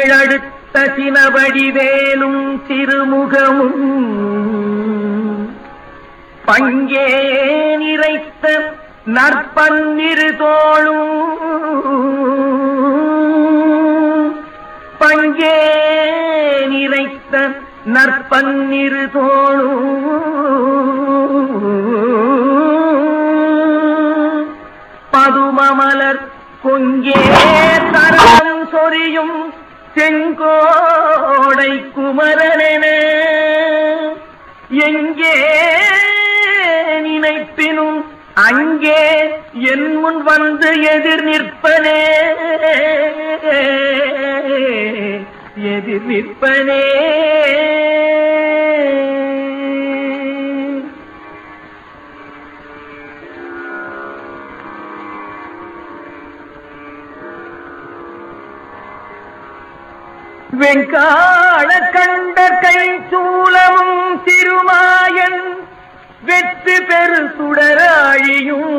திங்களடுத்த சினபடி வேலும் திருமுகமும் பங்கே நிறைத்த நற்பன்னிரு தோளும் பங்கே நிறைத்த நற்பன்னிரு தோளும் பதுமமலர் கொங்கே தரம் சொரியும் செங்கோடை குமரனென எங்கே நினைப்பினும் அங்கே என் முன் வந்து எதிர் நிற்பனே எதிர் நிற்பனே வெங்காள கண்ட கை சூலமும் திருமாயன் வெற்றி பெரு சுடராழியும்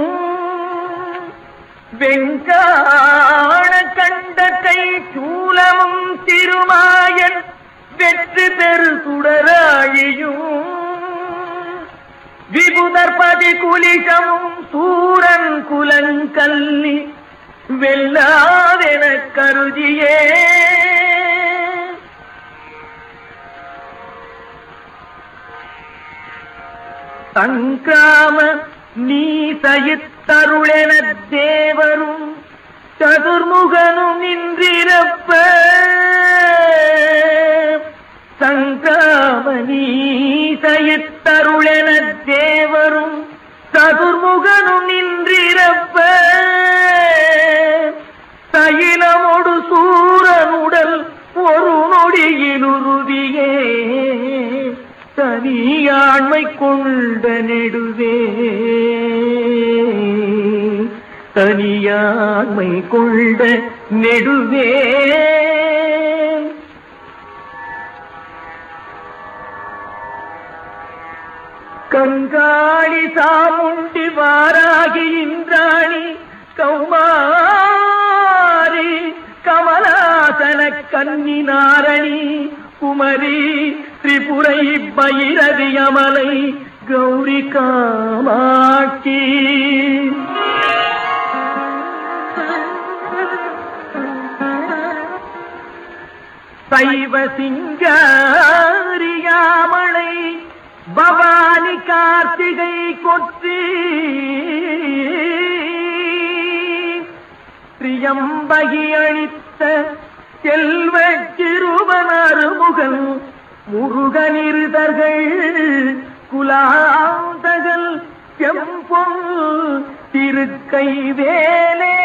வெங்காள கண்ட கை சூலமும் திருமாயன் வெற்றி பெரு சுடராழியும் விபுதர்பதி குலிசமும் சூரன் குலங்கல்லி வெல்லாதென கருதியே சங்கிராம நீ சயித்தருளென தேவரும் சதுர்முகனும் நின்றிருப்ப சங்கிராம நீ சயித்தருளென தேவரும் சதுர்முகனும் நின்றிருப்ப தைலமொடு சூரனுடல் ஒரு நொடியிலுருவியே தனியாண்மை கொண்ட நெடுவே தனியாண்மை கொண்ட நெடுவே கங்காளி சாமுண்டி வாராகி இந்திராணி கௌமாரி கமலாசன கன்னி நாரணி குமரி திரிபுரை பைரவி அமலை கௌரி காமாட்சி சைவ சிங்காரியாமலை பவானி கார்த்திகை கொற்றி திரியம்பகி அளித்த செல்வ சிறுவனருமுகன் முருகனிருதர்கள் குலாந்தகல் செம்பொன் திருக்கை வேலே